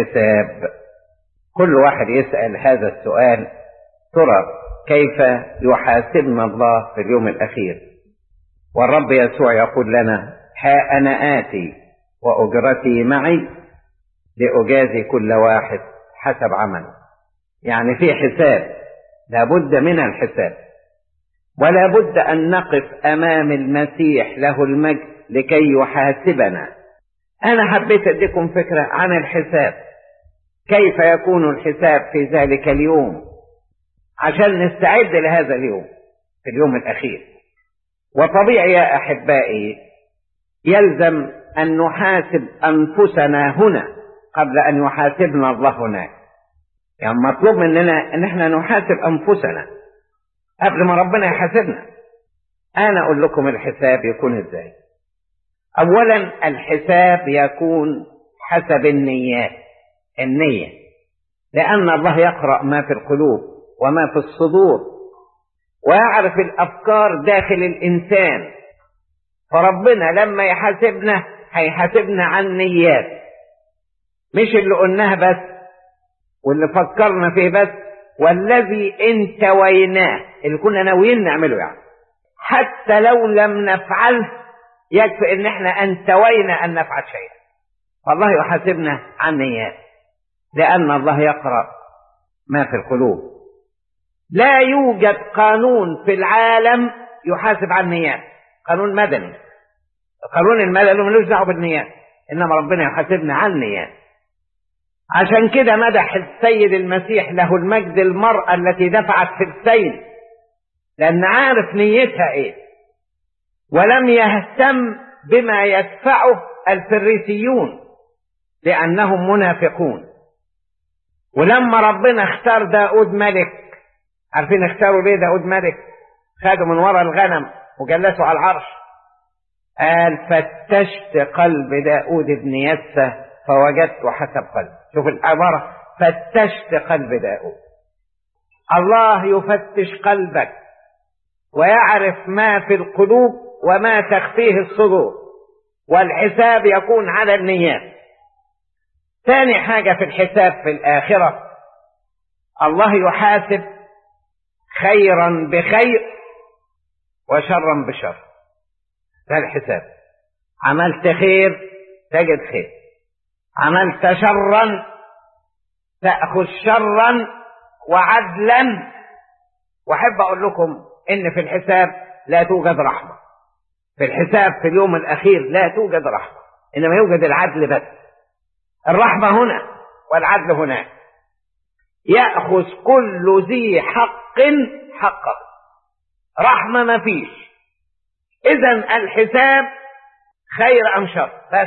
الحساب كل واحد يسأل هذا السؤال ترى كيف يحاسبنا الله في اليوم الأخير والرب يسوع يقول لنا ها أنا آتي وأجرتي معي لأجازي كل واحد حسب عمله يعني في حساب لابد من الحساب ولا بد أن نقف أمام المسيح له المجد لكي يحاسبنا أنا حبيت أديكم فكرة عن الحساب كيف يكون الحساب في ذلك اليوم عشان نستعد لهذا اليوم في اليوم الأخير وطبيعي يا أحبائي يلزم أن نحاسب أنفسنا هنا قبل أن يحاسبنا الله هناك يعني مطلوب مننا أن احنا نحاسب أنفسنا قبل ما ربنا يحاسبنا أنا أقول لكم الحساب يكون إزاي أولا الحساب يكون حسب النيات النية لأن الله يقرأ ما في القلوب وما في الصدور ويعرف الأفكار داخل الإنسان فربنا لما يحاسبنا هيحاسبنا عن نيات مش اللي قلناها بس واللي فكرنا فيه بس والذي انتويناه اللي كنا ناويين نعمله يعني حتى لو لم نفعله يكفي ان احنا انتوينا ان نفعل شيئا فالله يحاسبنا عن نيات لان الله يقرا ما في القلوب لا يوجد قانون في العالم يحاسب عن النيات قانون مدني القانون المدني ملوش دعوه بالنيات انما ربنا يحاسبنا عن النيات عشان كده مدح السيد المسيح له المجد المرأة التي دفعت في السيل لأن عارف نيتها إيه ولم يهتم بما يدفعه الفريسيون لأنهم منافقون ولما ربنا اختار داود ملك عارفين اختاروا ليه داود ملك خدوا من ورا الغنم وجلسوا على العرش قال فتشت قلب داود بن يسه فوجدت حسب قلبي شوف العبارة فتشت قلب داود الله يفتش قلبك ويعرف ما في القلوب وما تخفيه الصدور والحساب يكون على النيات ثاني حاجة في الحساب في الآخرة الله يحاسب خيرا بخير وشرا بشر ده الحساب عملت خير تجد خير عملت شرا تأخذ شرا وعدلا واحب اقول لكم ان في الحساب لا توجد رحمة في الحساب في اليوم الاخير لا توجد رحمة انما يوجد العدل بس الرحمة هنا والعدل هناك يأخذ كل ذي حق حقه رحمة ما فيش اذا الحساب خير ام شر بس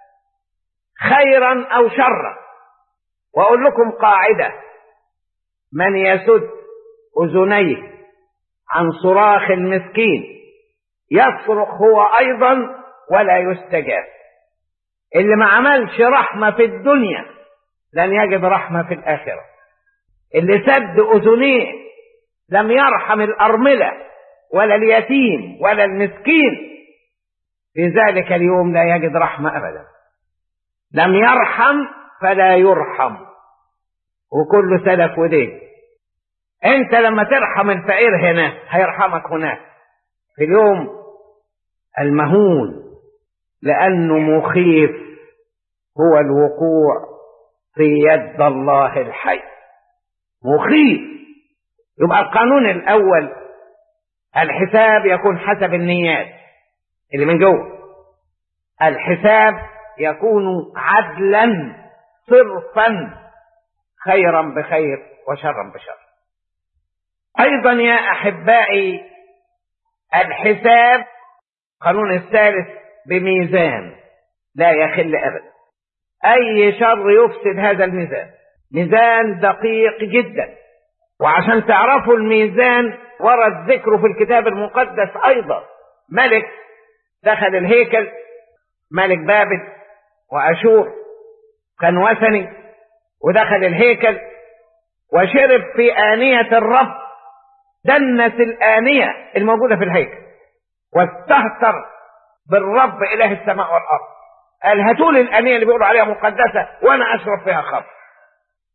خيرا او شرا واقول لكم قاعده من يسد اذنيه عن صراخ المسكين يصرخ هو ايضا ولا يستجاب اللي ما عملش رحمه في الدنيا لن يجد رحمه في الاخره اللي سد اذنيه لم يرحم الارمله ولا اليتيم ولا المسكين في ذلك اليوم لا يجد رحمه ابدا لم يرحم فلا يرحم وكل سلف ودين انت لما ترحم الفقير هنا هيرحمك هناك في اليوم المهون لانه مخيف هو الوقوع في يد الله الحي مخيف يبقى القانون الاول الحساب يكون حسب النيات اللي من جوه الحساب يكون عدلا صرفا خيرا بخير وشرا بشر ايضا يا احبائي الحساب قانون الثالث بميزان لا يخل ابدا اي شر يفسد هذا الميزان ميزان دقيق جدا وعشان تعرفوا الميزان ورد ذكره في الكتاب المقدس ايضا ملك دخل الهيكل ملك بابل واشور كان وثني ودخل الهيكل وشرب في آنية الرب دنس الآنية الموجودة في الهيكل واستهتر بالرب إله السماء والأرض قال هاتوا لي الآنية اللي بيقولوا عليها مقدسة وأنا أشرب فيها خمر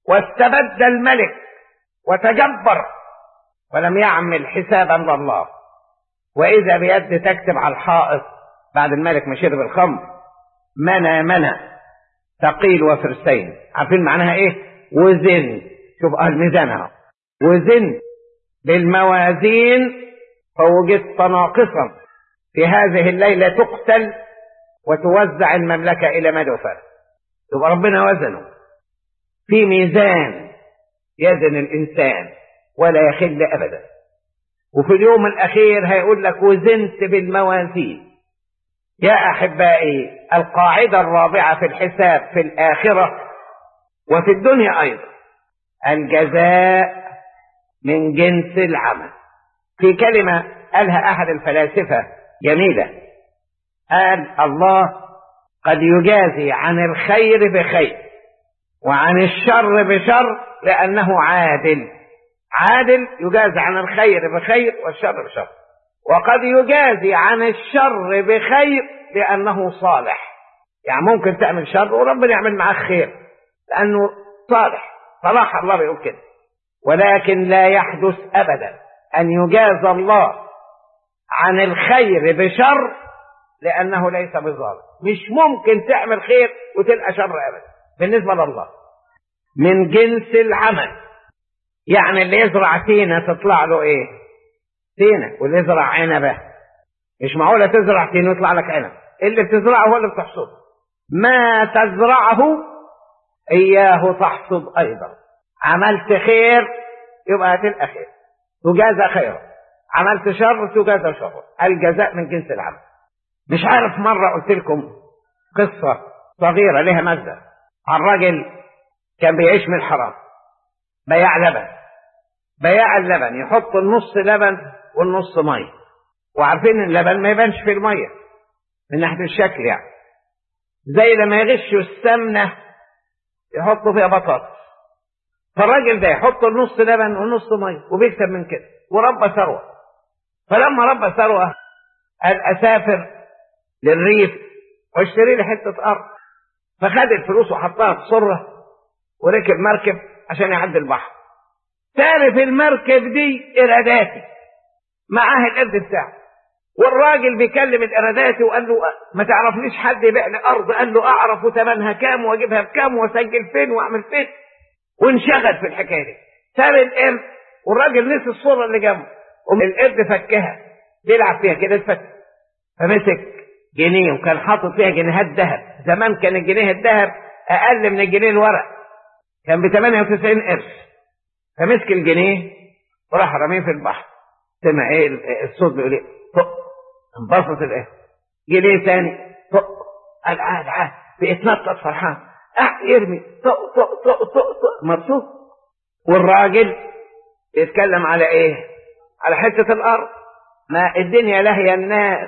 واستبد الملك وتجبر ولم يعمل حسابا لله واذا بيد تكتب على الحائط بعد الملك ما شرب الخمر منى منى ثقيل وفرسين عارفين معناها ايه وزن شوف اه الميزان اهو وزن بالموازين فوجدت ناقصا في هذه الليله تقتل وتوزع المملكه الى مدفر يبقى ربنا وزنه في ميزان يزن الانسان ولا يخل ابدا وفي اليوم الاخير هيقول لك وزنت بالموازين يا احبائي القاعده الرابعه في الحساب في الاخره وفي الدنيا ايضا الجزاء من جنس العمل في كلمه قالها احد الفلاسفه جميله قال الله قد يجازي عن الخير بخير وعن الشر بشر لانه عادل عادل يجازي عن الخير بخير والشر بشر وقد يجازي عن الشر بخير لأنه صالح يعني ممكن تعمل شر وربنا يعمل معاك خير لأنه صالح صلاح الله بيقول كده ولكن لا يحدث أبدا أن يجاز الله عن الخير بشر لأنه ليس بظالم مش ممكن تعمل خير وتلقى شر أبدا بالنسبة لله من جنس العمل يعني اللي يزرع تينة تطلع له ايه تينة واللي يزرع عنبة مش معقولة تزرع تينة ويطلع لك عنب اللي بتزرعه هو اللي بتحصده ما تزرعه اياه تحصد ايضا عملت خير يبقى هتلقى خير تجازى خيرا عملت شر تجازى شر الجزاء من جنس العمل مش عارف مرة قلت لكم قصة صغيرة لها مادة عن راجل كان بيعيش من الحرام بياع لبن بياع اللبن يحط النص لبن والنص ميه وعارفين اللبن ما يبانش في الميه من ناحيه الشكل يعني زي لما يغشوا السمنه يحطوا فيها بطاطس فالراجل ده يحط النص لبن والنص ميه وبيكسب من كده وربى ثروه فلما ربى ثروه قال اسافر للريف واشتري لي حته ارض فخد الفلوس وحطها في صره وركب مركب عشان يعدي البحر تعرف المركب دي إراداتي معاه القرد بتاعه والراجل بيكلم الإراداتي وقال له ما تعرفليش حد يبيع لي أرض قال له أعرف وثمنها كام وأجيبها بكام وأسجل فين وأعمل فين وانشغل في الحكاية دي ساب القرد والراجل نسي الصورة اللي جنبه القرد فكها بيلعب فيها كده اتفك فمسك جنيه وكان حاطط فيها جنيهات ذهب زمان كان الجنيه الذهب أقل من الجنيه الورق كان ب 98 قرش فمسك الجنيه وراح رميه في البحر سمع ايه الصوت بيقول ايه طق انبسط الايه جنيه تاني طق قال عاد عاد بيتنطط فرحان اه يرمي طق طق طق طق طق مبسوط والراجل يتكلم على ايه على حته الارض ما الدنيا لهي الناس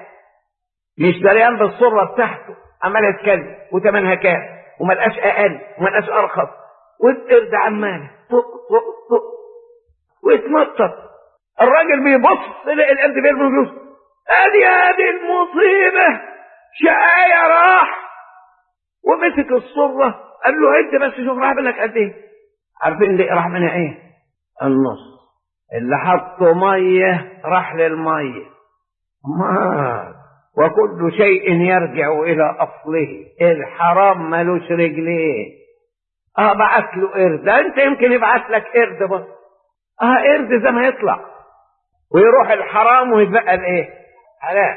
مش دريان بالصره بتاعته عمال يتكلم وتمنها كام وما لقاش اقل وما لقاش ارخص والقرد عمال طق طق طق ويتنطط الراجل بيبص لقى القرد بيرمي فلوس ادي ادي المصيبه شقاية راح ومسك الصرة قال له انت بس شوف راح منك قد ايه عارفين ليه راح منها ايه النص اللي حطوا ميه راح للميه ما وكل شيء يرجع الى اصله الحرام ملوش رجلين اه بعت له قرد ده انت يمكن يبعت لك قرد بس اه قرد زي ما يطلع ويروح الحرام ويتبقى الايه حلال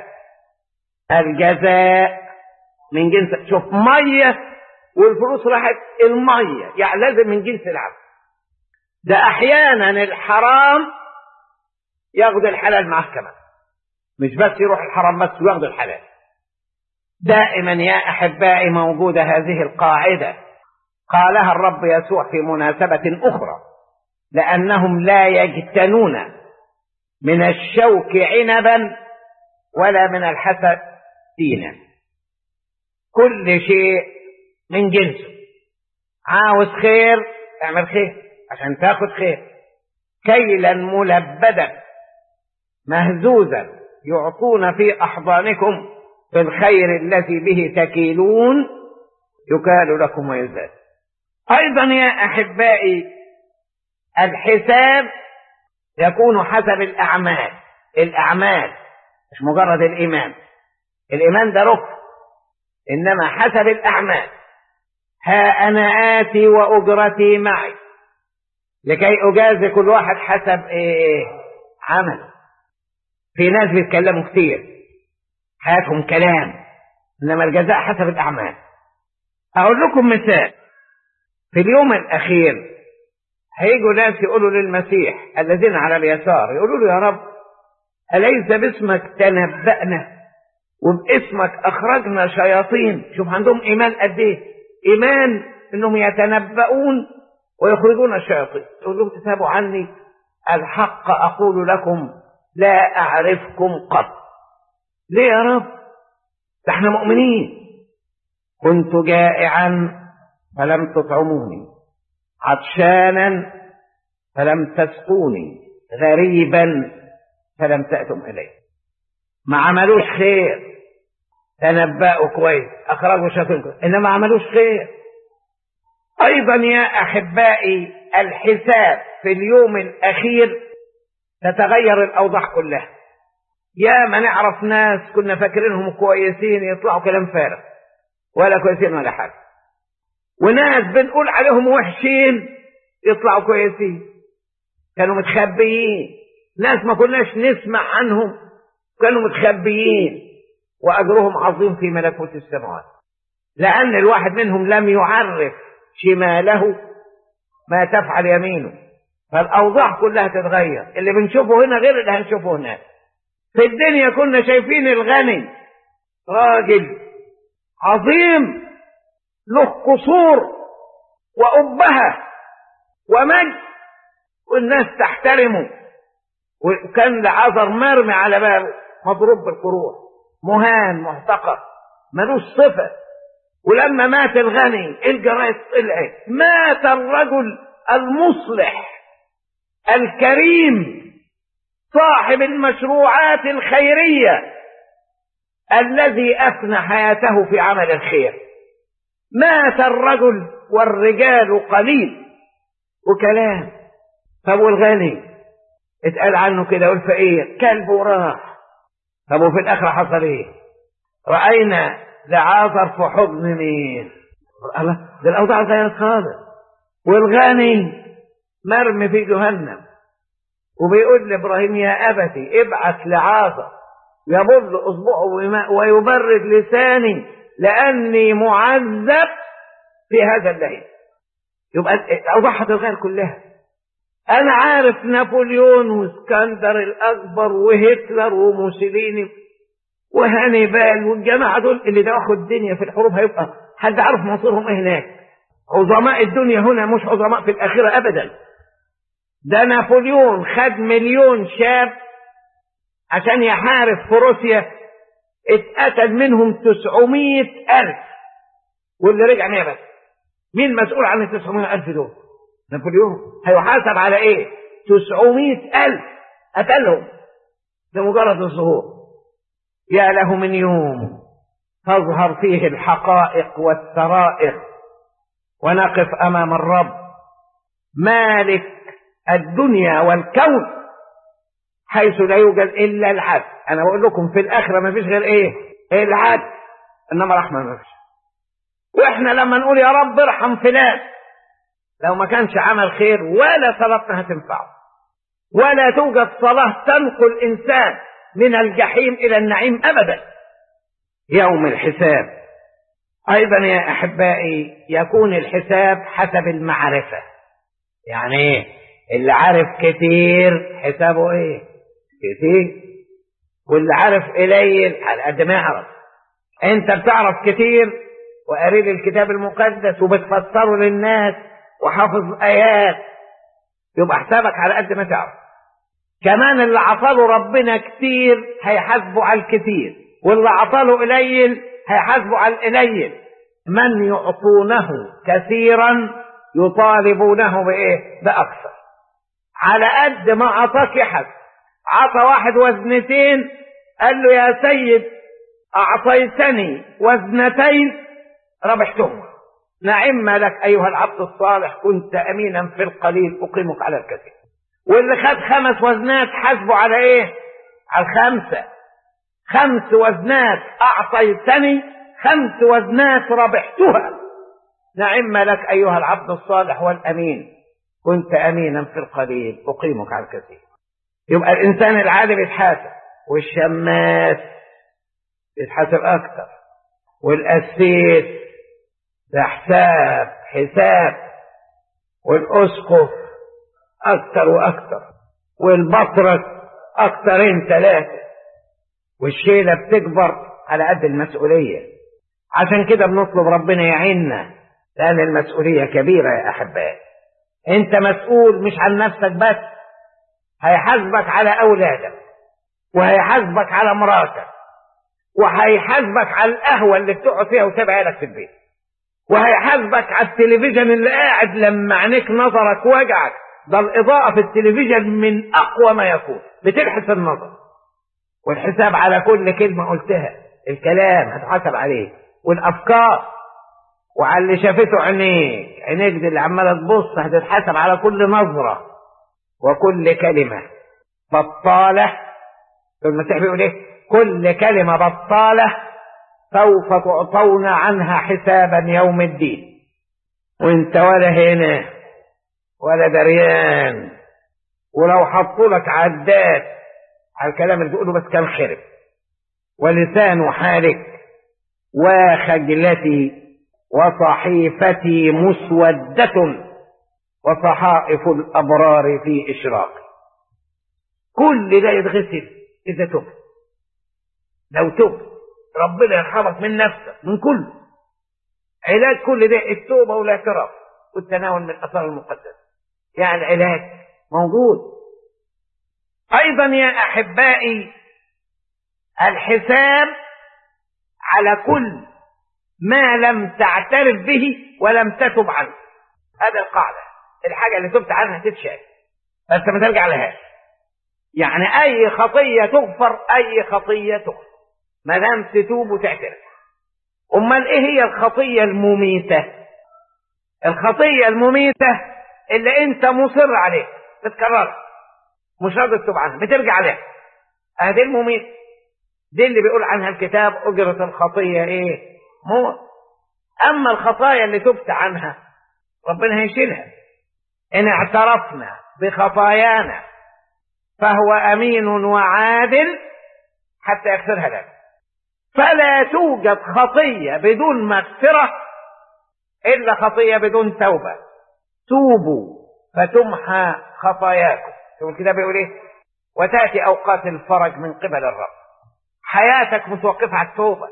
الجزاء من جنس شوف ميه والفلوس راحت الميه يعني لازم من جنس العمل ده احيانا الحرام ياخد الحلال معاه كمان مش بس يروح الحرام بس وياخد الحلال دائما يا احبائي موجوده هذه القاعده قالها الرب يسوع في مناسبه اخرى لانهم لا يجتنون من الشوك عنبا ولا من الحسد دينا كل شيء من جنسه عاوز خير اعمل خير عشان تاخد خير كيلا ملبدا مهزوزا يعطون في احضانكم بالخير الذي به تكيلون يكال لكم ويزداد أيضا يا أحبائي الحساب يكون حسب الأعمال الأعمال مش مجرد الإيمان الإيمان ده ركن إنما حسب الأعمال ها أنا آتي وأجرتي معي لكي أجازي كل واحد حسب إيه عمل في ناس بيتكلموا كتير حياتهم كلام إنما الجزاء حسب الأعمال أقول لكم مثال في اليوم الأخير هيجوا ناس يقولوا للمسيح الذين على اليسار يقولوا له يا رب أليس باسمك تنبأنا وباسمك أخرجنا شياطين شوف عندهم إيمان قد إيه إيمان إنهم يتنبؤون ويخرجون الشياطين يقول لهم تتابعوا عني الحق أقول لكم لا أعرفكم قط ليه يا رب ده احنا مؤمنين كنت جائعا فلم تطعموني عطشانا فلم تسقوني غريبا فلم تأتم إليه ما عملوش خير تنبأوا كويس أخرجوا شياطين كويس إنما ما عملوش خير أيضا يا أحبائي الحساب في اليوم الأخير تتغير الأوضاع كلها يا ما نعرف ناس كنا فاكرينهم كويسين يطلعوا كلام فارغ ولا كويسين ولا حاجة وناس بنقول عليهم وحشين يطلعوا كويسين كانوا متخبيين ناس ما كناش نسمع عنهم كانوا متخبيين وأجرهم عظيم في ملكوت السماوات لأن الواحد منهم لم يعرف شماله ما تفعل يمينه فالأوضاع كلها تتغير اللي بنشوفه هنا غير اللي هنشوفه هناك في الدنيا كنا شايفين الغني راجل عظيم له قصور وأبهة ومجد والناس تحترمه وكان لعذر مرمي على بابه مضروب بالقروح مهان محتقر ملوش صفة ولما مات الغني الجرايد طلعت مات الرجل المصلح الكريم صاحب المشروعات الخيرية الذي أفنى حياته في عمل الخير مات الرجل والرجال قليل وكلام طب والغني اتقال عنه كده والفقير كلب وراح طب وفي الآخر حصل ايه رأينا لعاذر في حضن مين الله ده الأوضاع اتغيرت خالص والغني مرمي في جهنم وبيقول لابراهيم يا ابتي ابعث لعاذر يبل اصبعه ويبرد لساني لاني معذب في هذا الليل يبقى الاوضاع هتتغير كلها انا عارف نابليون واسكندر الاكبر وهتلر وموسوليني وهانيبال والجماعه دول اللي داخل الدنيا في الحروب هيبقى حد عارف مصيرهم ايه هناك عظماء الدنيا هنا مش عظماء في الاخره ابدا ده نابليون خد مليون شاب عشان يحارب في روسيا اتقتل منهم تسعمية ألف واللي رجع مية بس مين مسؤول عن التسعمية ألف دول نابليون هيحاسب على ايه تسعمية ألف قتلهم لمجرد الظهور يا له من يوم تظهر فيه الحقائق والسرائر ونقف أمام الرب مالك الدنيا والكون حيث لا يوجد الا العدل انا بقول لكم في الاخره ما فيش غير ايه العدل انما رحمه ما فيش واحنا لما نقول يا رب ارحم فلان لو ما كانش عمل خير ولا صلاتنا هتنفعه ولا توجد صلاه تنقل انسان من الجحيم الى النعيم ابدا يوم الحساب ايضا يا احبائي يكون الحساب حسب المعرفه يعني ايه اللي عارف كتير حسابه ايه كتير واللي عارف قليل على قد ما يعرف انت بتعرف كتير وقريب الكتاب المقدس وبتفسره للناس وحافظ ايات يبقى حسابك على قد ما تعرف كمان اللي عطاله ربنا كتير هيحاسبه على الكتير واللي عطاله قليل هيحاسبه على القليل من يعطونه كثيرا يطالبونه بايه باكثر على قد ما عطاك يحد عطى واحد وزنتين قال له يا سيد اعطيتني وزنتين ربحتهم نعم لك أيها العبد الصالح كنت أمينا في القليل أقيمك على الكثير واللي خد خمس وزنات حاسبه على إيه؟ على الخمسة خمس وزنات أعطيتني خمس وزنات ربحتها نعم لك أيها العبد الصالح والأمين كنت أمينا في القليل أقيمك على الكثير يبقى الإنسان العادي بيتحاسب والشماس يتحاسب أكتر والأسيس ده حساب حساب والأسقف أكتر وأكتر والبطرك أكترين ثلاثة والشيلة بتكبر على قد المسؤولية عشان كده بنطلب ربنا يعيننا لأن المسؤولية كبيرة يا أحبائي أنت مسؤول مش عن نفسك بس هيحاسبك على أولادك وهيحاسبك على مراتك وهيحاسبك على القهوة اللي بتقعد فيها وتابع لك في البيت وهيحاسبك على التلفزيون اللي قاعد لما عينيك نظرك وجعك ده الإضاءة في التلفزيون من أقوى ما يكون بتلحس النظر والحساب على كل كلمة قلتها الكلام هتحاسب عليه والأفكار وعلى اللي شافته عينيك عينيك دي اللي عمالة تبص هتتحاسب على كل نظرة وكل كلمة بطالة المسيح بيقول ايه كل كلمة بطالة سوف تعطون عنها حسابا يوم الدين وانت ولا هنا ولا دريان ولو حطوا لك عداد على الكلام اللي بتقوله بس كان خرب ولسان حالك وخجلتي وصحيفتي مسودة وصحائف الأبرار في إشراق كل ده يتغسل إذا تبت لو تبت ربنا يرحمك من نفسك من كله علاج كل ده التوبة والاعتراف والتناول من الأثار المقدسة يعني العلاج موجود أيضا يا أحبائي الحساب على كل ما لم تعترف به ولم تتب عنه هذا القاعدة الحاجة اللي تبت عنها تتشال بس ما ترجع لهاش يعني أي خطية تغفر أي خطية تغفر ما دام تتوب وتعترف أمال إيه هي الخطية المميتة الخطية المميتة اللي أنت مصر عليها بتكررها مش راضي تتوب عنها بترجع عليها هذه المميتة دي اللي بيقول عنها الكتاب أجرة الخطية إيه موت أما الخطايا اللي تبت عنها ربنا هيشيلها إن اعترفنا بخطايانا فهو أمين وعادل حتى يغفرها لنا فلا توجد خطية بدون مغفرة إلا خطية بدون توبة توبوا فتمحى خطاياكم شوف الكتاب بيقول ايه وتأتي أوقات الفرج من قبل الرب حياتك متوقفة على التوبة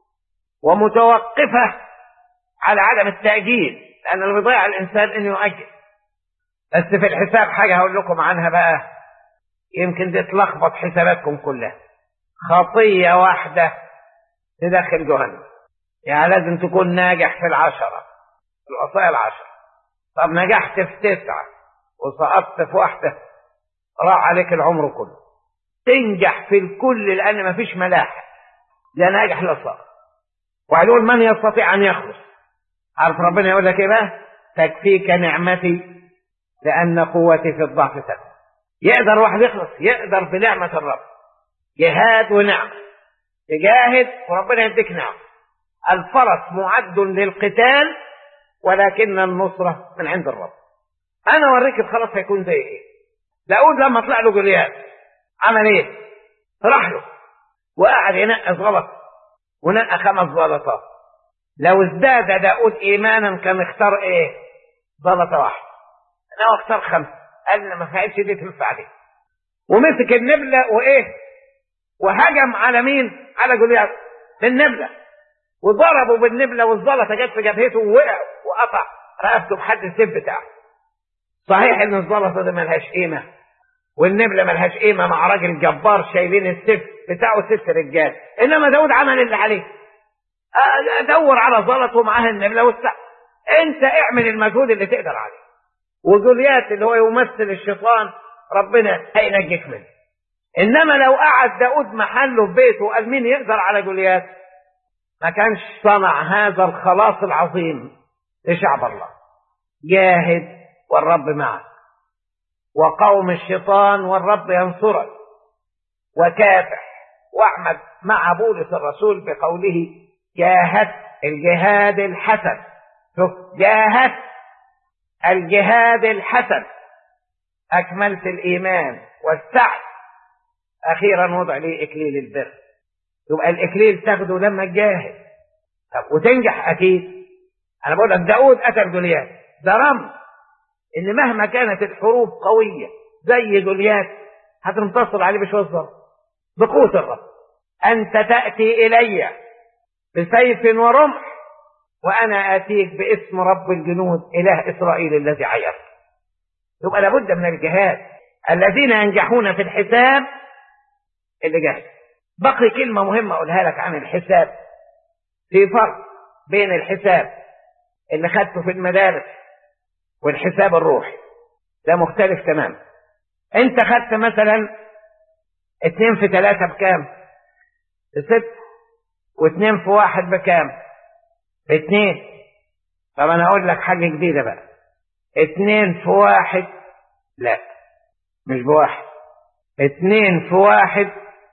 ومتوقفة على عدم التأجيل لأن اللي بيضيع الإنسان إنه يؤجل بس في الحساب حاجة هقول لكم عنها بقى يمكن دي تلخبط حساباتكم كلها خطية واحدة تدخل جهنم يعني لازم تكون ناجح في العشرة الوصايا العشرة طب نجحت في تسعة وسقطت في واحدة راح عليك العمر كله تنجح في الكل لأن مفيش ملاحق لا ناجح لا ساقط وهيقول من يستطيع أن يخلص عارف ربنا يقول لك إيه بقى تكفيك نعمتي لأن قوتي في الضعف تكفي يقدر واحد يخلص يقدر بنعمة الرب جهاد ونعمة تجاهد وربنا يديك نعمة الفرس معد للقتال ولكن النصرة من عند الرب أنا أوريك الخلاص هيكون زي إيه داود لما طلع له جوليات عمل إيه راح له وقعد ينقص غلط ونقى خمس زلطات لو ازداد داود إيمانا كان اختار إيه زلطة واحدة أنا اختار خمسة قال ما كانتش دي تنفع دي ومسك النبلة وإيه وهجم على مين على جوليات بالنبلة وضربه بالنبلة والزلطة جت في جبهته ووقع وقطع رقبته بحد السيف بتاعه صحيح ان الزلطة دي ملهاش قيمة والنبلة ملهاش قيمة مع راجل جبار شايلين السيف بتاعه ست رجال انما داود عمل اللي عليه دور على زلط ومعاه النبلة والسعر انت اعمل المجهود اللي تقدر عليه وجوليات اللي هو يمثل الشيطان ربنا هينجيك منه انما لو قعد داود محله في بيته وقال مين يقدر على جوليات ما كانش صنع هذا الخلاص العظيم لشعب الله جاهد والرب معك وقوم الشيطان والرب ينصرك وكافح واعمل مع بولس الرسول بقوله جاهدت الجهاد الحسن شوف جاهدت الجهاد الحسن أكملت الإيمان والسعي أخيرا وضع لي إكليل البر يبقى الإكليل تاخده لما تجاهد طب وتنجح أكيد أنا بقول لك داود قتل جوليات ده رمز إن مهما كانت الحروب قوية زي جوليات هتنتصر عليه بشوية ضرب بقوة الرب أنت تأتي إلي بسيف ورمح وأنا آتيك باسم رب الجنود إله إسرائيل الذي عيرت يبقى لابد من الجهاد الذين ينجحون في الحساب اللي جاهز بقي كلمة مهمة أقولها لك عن الحساب في فرق بين الحساب اللي خدته في المدارس والحساب الروحي ده مختلف تماما انت خدت مثلا اتنين في تلاتة بكام بست واتنين في واحد بكام باتنين طب انا اقول لك حاجة جديدة بقى اتنين في واحد لا مش بواحد اتنين في واحد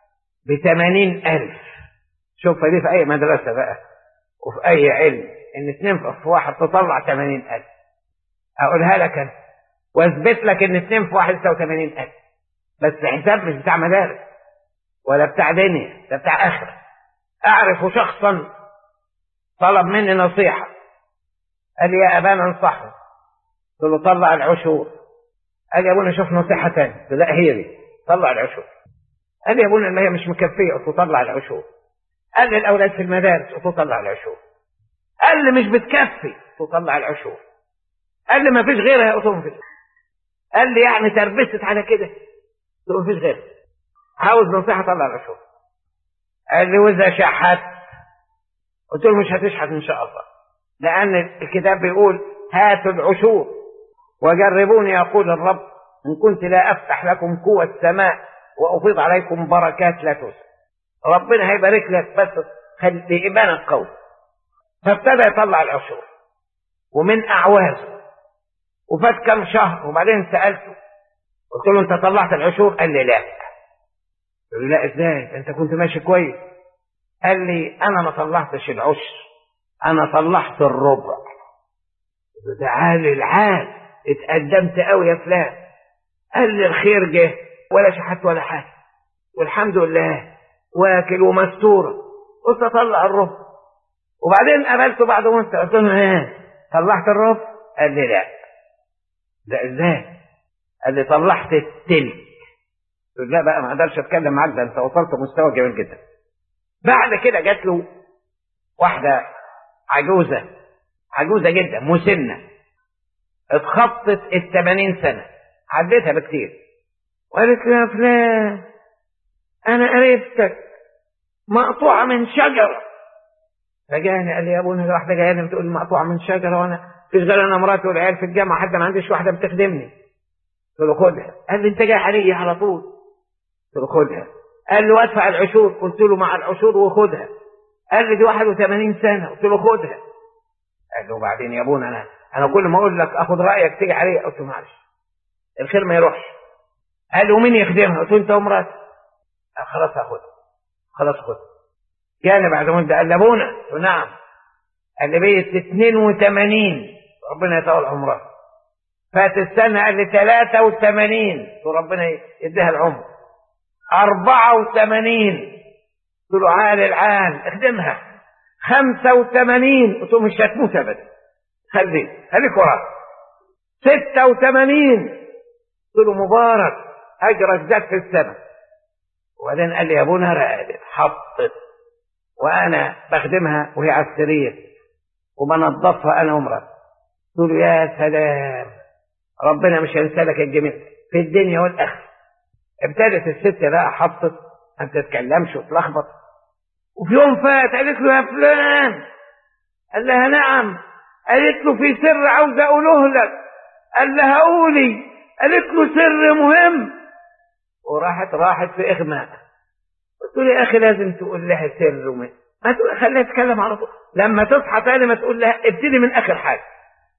بتمانين الف شوف دي في اي مدرسة بقى وفي اي علم ان اتنين في واحد تطلع تمانين الف اقولها لك انا واثبت لك ان اتنين في واحد يساوي تمانين الف بس حساب مش بتاع مدارس ولا بتاع دنيا ده بتاع اخره اعرف شخصا طلب مني نصيحة قال لي يا ابانا انصحه قلت له طلع العشور قال لي يا ابونا شوف نصيحة تانية قلت له لا هي دي طلع العشور قال لي يا ابونا ما هي مش مكفية قلت له طلع العشور قال لي الاولاد في المدارس قلت له طلع العشور قال لي مش بتكفي قلت له طلع العشور قال لي ما فيش غيرها قلت له ما فيش قال لي يعني تربست على كده قلت له ما فيش غيرها عاوز نصيحة طلع العشور قال لي واذا شحت قلت له مش هتشحت ان شاء الله لان الكتاب بيقول هاتوا العشور وجربوني يقول الرب ان كنت لا افتح لكم قوة السماء وافيض عليكم بركات لا تسع ربنا هيبارك لك بس خلي ايمانك قوي فابتدى يطلع العشور ومن اعوازه وفات كم شهر وبعدين سالته قلت له انت طلعت العشور قال لي لا قلت له لا ازاي انت كنت ماشي كويس قال لي انا ما طلعتش العشر انا طلعت الربع ده عالي العال اتقدمت قوي يا فلان قال لي الخير جه ولا شحت ولا حاجه والحمد لله واكل ومستوره قلت اطلع الربع وبعدين قابلته بعد وانت قلت له ايه طلعت الربع قال لي لا ده ازاي قال لي طلعت التلت قلت لا بقى ما اقدرش اتكلم معاك ده انت وصلت مستوى جميل جدا بعد كده جات له واحده عجوزه عجوزه جدا مسنه اتخطت الثمانين سنه عديتها بكتير وقالت له يا فلان انا قريبتك مقطوعه من شجره فجاني قال لي يا ابونا واحده جايه لي بتقول مقطوعه من شجره وانا فيش غير انا مراتي والعيال في الجامعه حتى ما عنديش واحده بتخدمني قلت له خدها قال لي انت جاي علي على طول قلت له خدها قال له ادفع العشور قلت له مع العشور وخدها قال لي دي 81 سنه قلت له خدها قال له وبعدين يا ابونا انا انا كل ما اقول لك اخد رايك تيجي عليا قلت له معلش الخير ما يروحش قال له مين يخدمها قلت له انت ومراتك قال خلاص هاخدها خلاص خدها جاني بعد مده قال لي ابونا قلت له نعم قال لي بيت 82 ربنا يطول عمرها فات السنه قال لي 83 قلت له ربنا يديها العمر أربعة وثمانين قلت له عال العال اخدمها خمسة وثمانين قلت له مش هتموت أبدا خليك خليك وراك ستة وثمانين قلت له مبارك أجرك زاد في السماء وبعدين قال لي يا ابونا رقدت حطت وأنا بخدمها وهي على السرير وبنظفها أنا ومراتي قلت له يا سلام ربنا مش هينسى لك الجميل في الدنيا والآخرة ابتدت الست بقى حطت ما بتتكلمش وتلخبط وفي يوم فات قالت له يا فلان قال لها نعم قالت له في سر عاوز اقوله لك قال لها قولي قالت له سر مهم وراحت راحت في اغماء قلت له يا اخي لازم تقول لها سر مهم ما تقول خليها تتكلم على طول لما تصحى تاني ما تقول لها ابتدي من اخر حاجه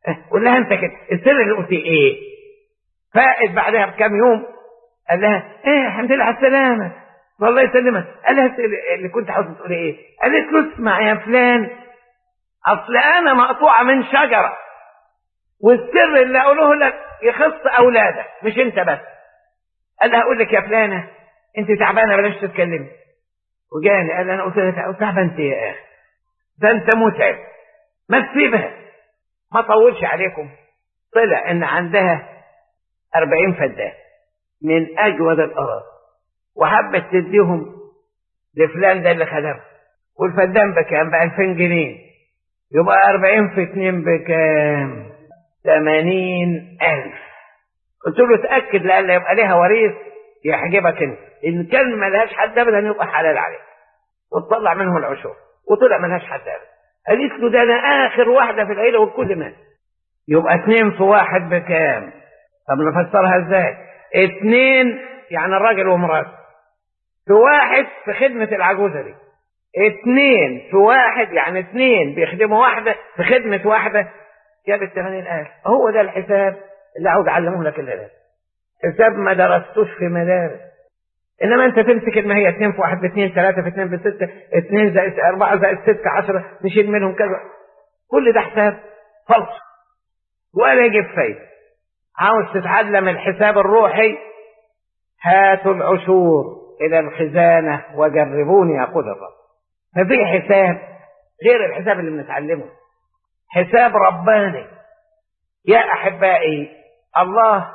قول لها انت كده السر اللي قلتي ايه فائت بعدها بكام يوم قال لها ايه الحمد لله على السلامه والله يسلمك قال لها اللي كنت عاوز تقولي ايه قالت له اسمع يا فلان اصل انا مقطوعه من شجره والسر اللي اقوله لك يخص اولادك مش انت بس قال لها اقول لك يا فلانه انت تعبانه بلاش تتكلمي وجاني قال انا قلت لها تعبان انت يا اخي ده انت متعب ما تسيبها ما طولش عليكم طلع ان عندها أربعين فدان من أجود الأراضي وحبت تديهم لفلان ده اللي خدمها والفدان بكام؟ ب 2000 جنيه يبقى 40 في 2 بكام؟ 80000 قلت له اتأكد لأن يبقى ليها وريث يحجبك انت إن كان ملهاش حد أبدا يبقى حلال عليك وتطلع منهم العشور وطلع ملهاش حد أبدا قالت له ده أنا آخر واحدة في العيلة والكل مات يبقى اتنين في واحد بكام؟ طب نفسرها ازاي؟ اتنين يعني الراجل ومراته في واحد في خدمة العجوزة دي اتنين في واحد يعني اتنين بيخدموا واحدة في خدمة واحدة جابت 80000 هو ده الحساب اللي عاوز اعلمه لك الليلة حساب ما درستوش في مدارس انما انت تمسك ما هي اتنين في واحد باثنين ثلاثة في اتنين بستة اتنين زائد اربعة زائد ستة عشرة نشيل منهم كذا كل ده حساب فلس ولا يجيب فايدة عاوز تتعلم الحساب الروحي هاتوا العشور إلى الخزانة وجربوني يقول الرب ففي حساب غير الحساب اللي بنتعلمه حساب رباني يا أحبائي الله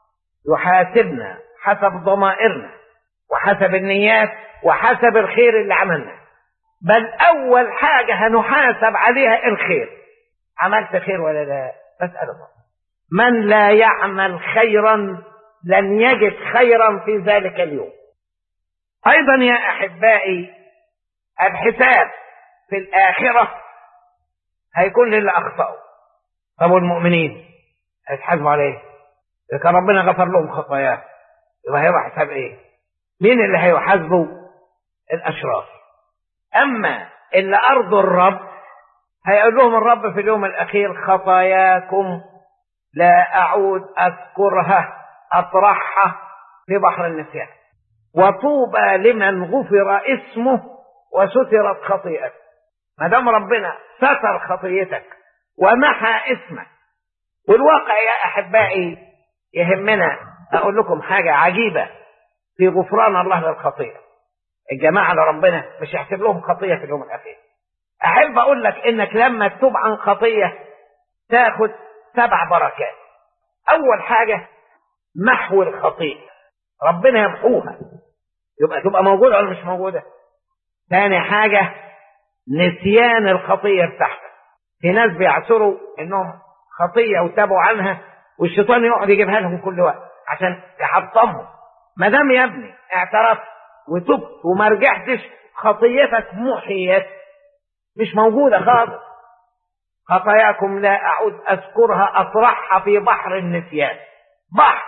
يحاسبنا حسب ضمائرنا وحسب النيات وحسب الخير اللي عملنا بل أول حاجة هنحاسب عليها الخير عملت خير ولا لا بسأل الله من لا يعمل خيرا لن يجد خيرا في ذلك اليوم ايضا يا احبائي الحساب في الاخره هيكون للي اخطاوا طب والمؤمنين هيتحاسبوا على ايه اذا كان ربنا غفر لهم خطاياهم يبقى هيبقى حساب ايه مين اللي هيحاسبوا الاشرار اما اللي ارضوا الرب هيقول لهم الرب في اليوم الاخير خطاياكم لا اعود اذكرها اطرحها في بحر النسيان وطوبى لمن غفر اسمه وسترت خطيئته ما دام ربنا ستر خطيتك ومحى اسمك والواقع يا احبائي يهمنا اقول لكم حاجه عجيبه في غفران الله للخطيئه الجماعه اللي ربنا مش يحسب لهم خطيه في اليوم الاخير احب اقول لك انك لما تتوب عن خطيه تاخد سبع بركات اول حاجه محو الخطيئه ربنا يمحوها يبقى تبقى موجوده ولا مش موجوده ثاني حاجه نسيان الخطيه بتاعتك في ناس بيعثروا انهم خطيه وتابوا عنها والشيطان يقعد يجيبها لهم كل وقت عشان يحطمهم ما دام يا ابني اعترفت وتبت وما رجعتش خطيتك محيت مش موجوده خالص خطاياكم لا اعود اذكرها اطرحها في بحر النسيان بحر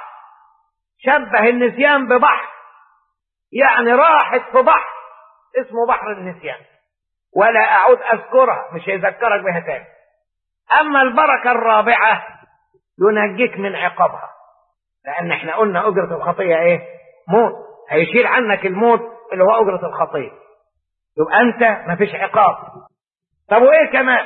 شبه النسيان ببحر يعني راحت في بحر اسمه بحر النسيان ولا اعود اذكرها مش هيذكرك بها تاني اما البركه الرابعه ينجيك من عقابها لان احنا قلنا اجره الخطيه ايه موت هيشيل عنك الموت اللي هو اجره الخطيه يبقى انت مفيش عقاب طب وايه كمان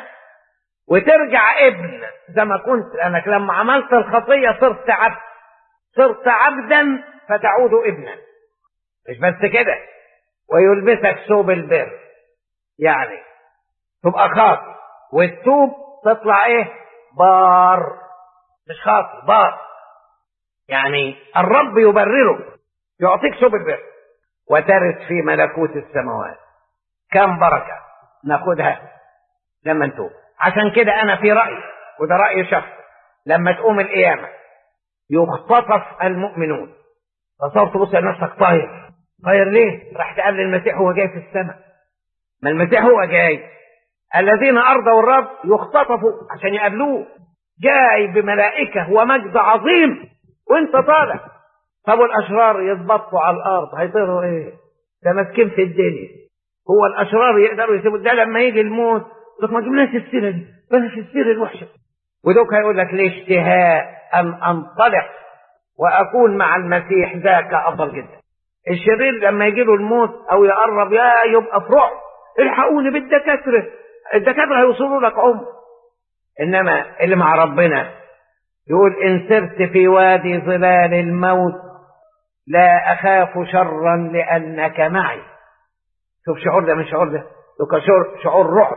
وترجع ابن زي ما كنت لانك لما عملت الخطيه صرت عبد صرت عبدا فتعود ابنا مش بس كده ويلبسك ثوب البر يعني تبقى خاطي والثوب تطلع ايه بار مش خاطي بار يعني الرب يبرره يعطيك ثوب البر وترث في ملكوت السماوات كم بركة ناخدها لما نتوب عشان كده انا في رأي وده رأي شخص لما تقوم القيامة يختطف المؤمنون تصور تبص لنفسك طاير طاير ليه؟ راح تقابل المسيح وهو جاي في السماء ما المسيح هو جاي الذين ارضوا الرب يختطفوا عشان يقابلوه جاي بملائكه ومجد عظيم وانت طالع طب الاشرار يتبطوا على الارض هيطيروا ايه؟ ده ماسكين في الدنيا هو الاشرار يقدروا يسيبوا ده لما يجي الموت يقول ما جبناش السيره دي بلاش السيره الوحشه ودوك هيقول لك الاشتهاء أن أنطلق وأكون مع المسيح ذاك أفضل جدا الشرير لما يجي له الموت أو يقرب يا يبقى في رعب الحقوني بالدكاترة الدكاترة هيوصلوا لك عمر إنما اللي مع ربنا يقول إن سرت في وادي ظلال الموت لا أخاف شرا لأنك معي شوف شعور ده من شعور ده شعور, شعور رعب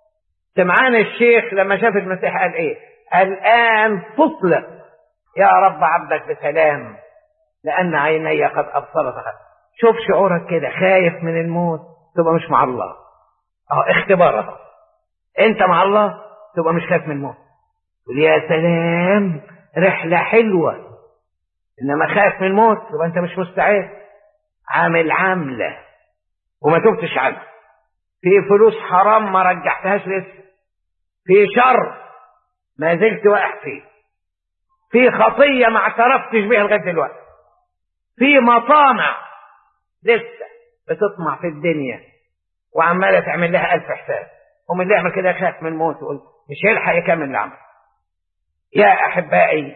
سمعان الشيخ لما شاف المسيح قال ايه الآن تطلق يا رب عبدك بسلام لأن عيني قد أبصرت شوف شعورك كده خايف من الموت تبقى مش مع الله اه اختبار انت مع الله تبقى مش خايف من الموت تقول يا سلام رحلة حلوة انما خايف من الموت تبقى انت مش مستعد عامل عاملة وما تبتش عنها في فلوس حرام ما رجعتهاش لسه في شر ما زلت واقع فيه في خطية ما اعترفتش بيها لغاية دلوقتي في مطامع لسه بتطمع في الدنيا وعمالة تعمل لها ألف حساب ومن اللي يعمل كده يخاف من الموت يقول مش هيلحق يكمل العمل يا أحبائي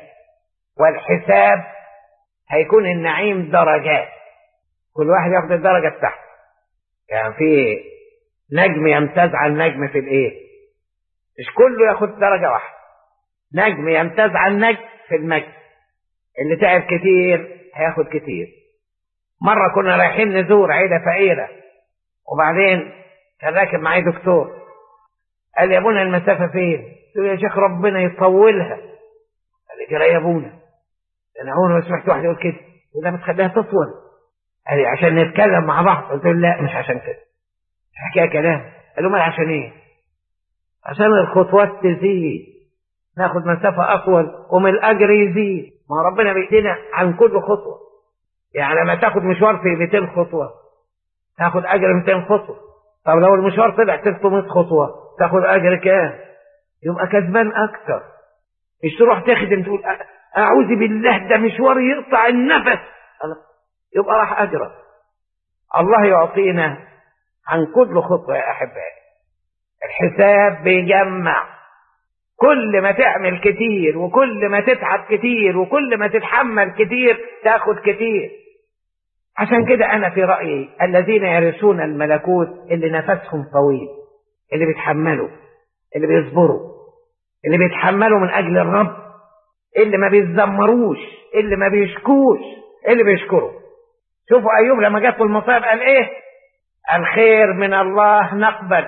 والحساب هيكون النعيم درجات كل واحد ياخد الدرجة بتاعته يعني في نجم يمتاز عن نجم في الايه مش كله ياخد درجة واحدة نجم يمتاز عن نجم في المجد اللي تعب كتير هياخد كتير مرة كنا رايحين نزور عيلة فقيرة وبعدين كان راكب معايا دكتور قال لي يا ابونا المسافة فين؟ قلت له يا شيخ ربنا يطولها قال لي كده يا ابونا انا عمري ما سمعت واحد يقول كده ولا بتخليها تطول قال لي عشان نتكلم مع بعض قلت له لا مش عشان كده حكايه كلام قال له ما عشان ايه عشان الخطوات تزيد ناخد مسافة أطول ومن الأجر يزيد ما ربنا بيدينا عن كل خطوة يعني لما تاخد مشوار في 200 خطوة تاخد أجر 200 خطوة طب لو المشوار طلع 300 خطوة تاخد أجر كام يبقى كسبان أكتر مش تروح تخدم تقول أعوذ بالله ده مشوار يقطع النفس يبقى راح أجرك الله يعطينا عن كل خطوة يا أحبائي الحساب بيجمع كل ما تعمل كتير وكل ما تتعب كتير وكل ما تتحمل كتير تاخد كتير عشان كده أنا في رأيي الذين يرثون الملكوت اللي نفسهم طويل اللي بيتحملوا اللي بيصبروا اللي بيتحملوا من أجل الرب اللي ما بيتذمروش اللي ما بيشكوش اللي بيشكروا شوفوا أيوب لما جات المصائب قال إيه الخير من الله نقبل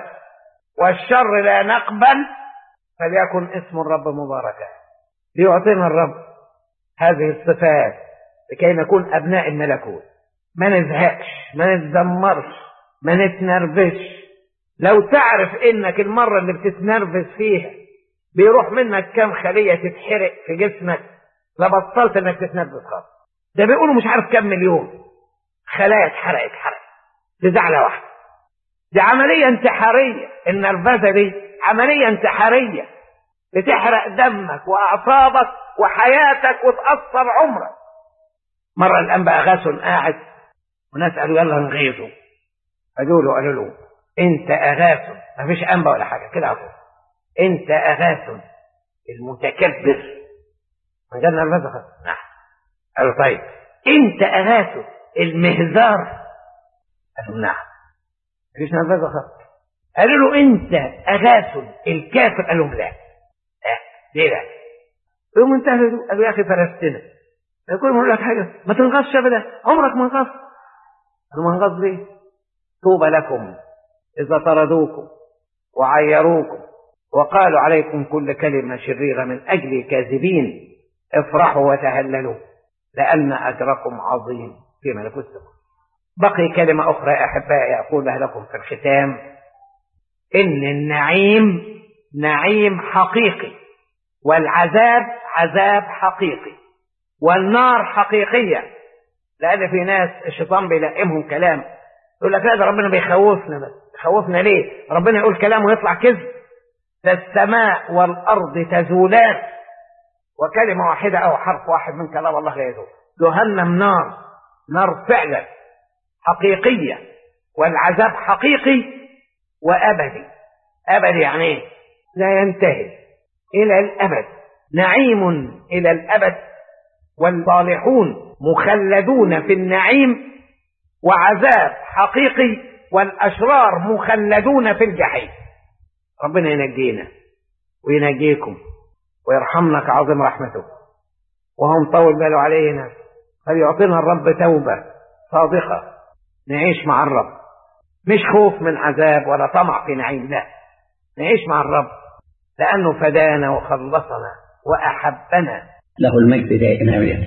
والشر لا نقبل فليكن اسم الرب مباركا ليعطينا الرب هذه الصفات لكي نكون أبناء الملكوت ما نزهقش ما نتذمرش ما نتنرفزش لو تعرف انك المرة اللي بتتنرفز فيها بيروح منك كام خلية تتحرق في جسمك لبطلت انك تتنرفز خالص ده بيقولوا مش عارف كام مليون خلايا اتحرقت حرق بزعلة واحدة دي عملية انتحارية النرفزة دي عملية انتحارية بتحرق دمك وأعصابك وحياتك وتأثر عمرك مرة الأنبا أغاث قاعد وناس قالوا يلا نغيظه فجوا له قالوا له أنت أغاث ما فيش أنبا ولا حاجة كده عفوا أنت أغاث المتكبر من جد نرفزه خالص نعم قالوا طيب أنت أغاث المهزار قالوا نعم مفيش نرفزه خالص قالوا له انت اغاث الكافر قال لهم لا اه ليه لا يوم انتهى قالوا يا اخي فرستنا يقول ما لك حاجه ما تنغصش ابدا عمرك ما انغص قالوا ما انغص ليه طوبى لكم اذا طردوكم وعيروكم وقالوا عليكم كل كلمه شريره من اجل كاذبين افرحوا وتهللوا لان اجركم عظيم في ملكوت السماء بقي كلمه اخرى يا احبائي اقولها لكم في الختام ان النعيم نعيم حقيقي والعذاب عذاب حقيقي والنار حقيقية لأن في ناس الشيطان بيلائمهم كلام يقول لك لا ده ربنا بيخوفنا بس يخوفنا ليه ربنا يقول كلام ويطلع كذب ده السماء والأرض تزولان وكلمة واحدة أو حرف واحد من كلام الله لا يزول جهنم نار نار فعلا حقيقية والعذاب حقيقي وأبدي أبدي يعني إيه؟ لا ينتهي إلى الأبد نعيم إلى الأبد والصالحون مخلدون في النعيم وعذاب حقيقي والأشرار مخلدون في الجحيم ربنا ينجينا وينجيكم ويرحمنا كعظيم رحمته وهو مطول باله علينا فليعطينا الرب توبة صادقة نعيش مع الرب مش خوف من عذاب ولا طمع في نعيم لا نعيش مع الرب لأنه فدانا وخلصنا وأحبنا له المجد دائما